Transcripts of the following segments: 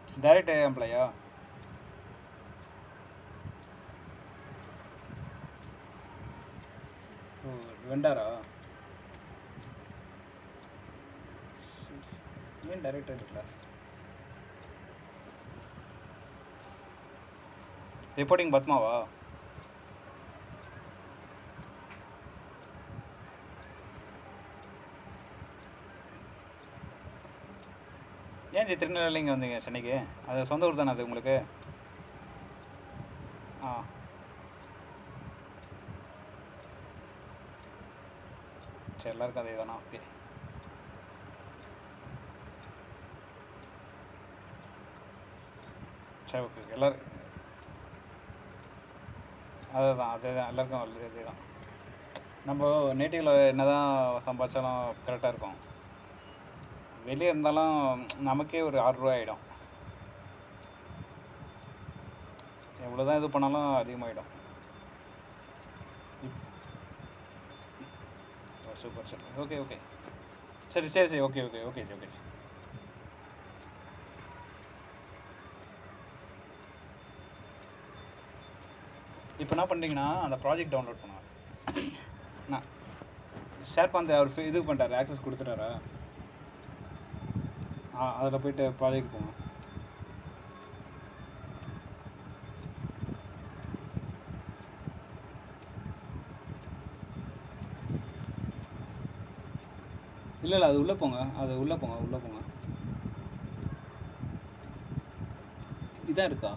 direct எம்ப்ளாயா ஓ வெண்டாரா ஏன் direct எடுக்கல reporting பத்மாவா ஏன் ஜி திருநெல்வேலிங்க வந்தீங்க சென்னைக்கு அது சொந்த ஊர் தானே அது உங்களுக்கு ஆ சரி எல்லாருக்கும் அதே தானா ஓகே சரி ஓகே எல்லாரும் அதுதான் அதே தான் எல்லாருக்கும் வருது அதே தான் நம்ம நேட்டிவில் என்ன தான் சம்பாதிச்சாலும் கரெக்டாக இருக்கும் வெளியே இருந்தாலும் நமக்கே ஒரு ஆறுரூவா ஆகிடும் எவ்வளோ தான் இது பண்ணாலும் அதிகமாகிடும் சூப்பர் சூப்பர் ஓகே ஓகே சரி சரி சரி ஓகே ஓகே ஓகே ஓகே இப்போ என்ன பண்ணுறீங்கன்னா அந்த ப்ராஜெக்ட் டவுன்லோட் பண்ணுவேன் நான் ஷேர் பண்ண அவர் இது பண்ணிட்டாரு ஆக்சஸ் கொடுத்துட்டாரா ஆ அதில் போயிட்டு ப்ராஜெக்ட் போங்க இல்லை இல்லை அது உள்ளே போங்க அது உள்ளே போங்க உள்ளே போங்க இதான் இருக்கா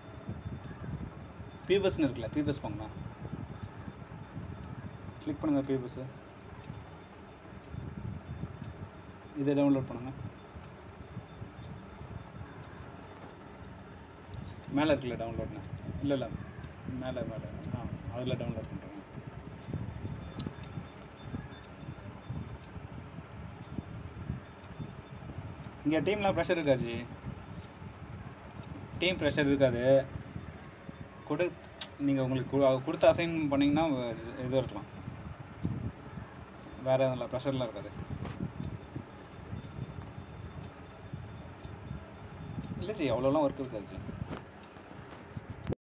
பீபஸ்னு இருக்குல்ல பீபஸ் போங்கண்ணா கிளிக் பண்ணுங்கள் பீபஸ்ஸு இதை டவுன்லோட் பண்ணுங்கள் மேலே இருக்குல்ல டவுன்லோட்னு இல்லை இல்லை மேலே மேலே ஆ அதில் டவுன்லோட் பண்ணுறேங்க இங்கே டீம்லாம் ப்ரெஷர் இருக்காச்சு டீம் ப்ரெஷர் இருக்காது கொடு நீங்கள் உங்களுக்கு கு- கொடுத்து அசைன் பண்ணிங்கன்னா இது இருக்கலாம் வேறு எதுவும் இல்லை ப்ரெஷர்லாம் இருக்காது இல்லை ஜி அவ்வளோலாம் ஒர்க் இருக்காது ஜி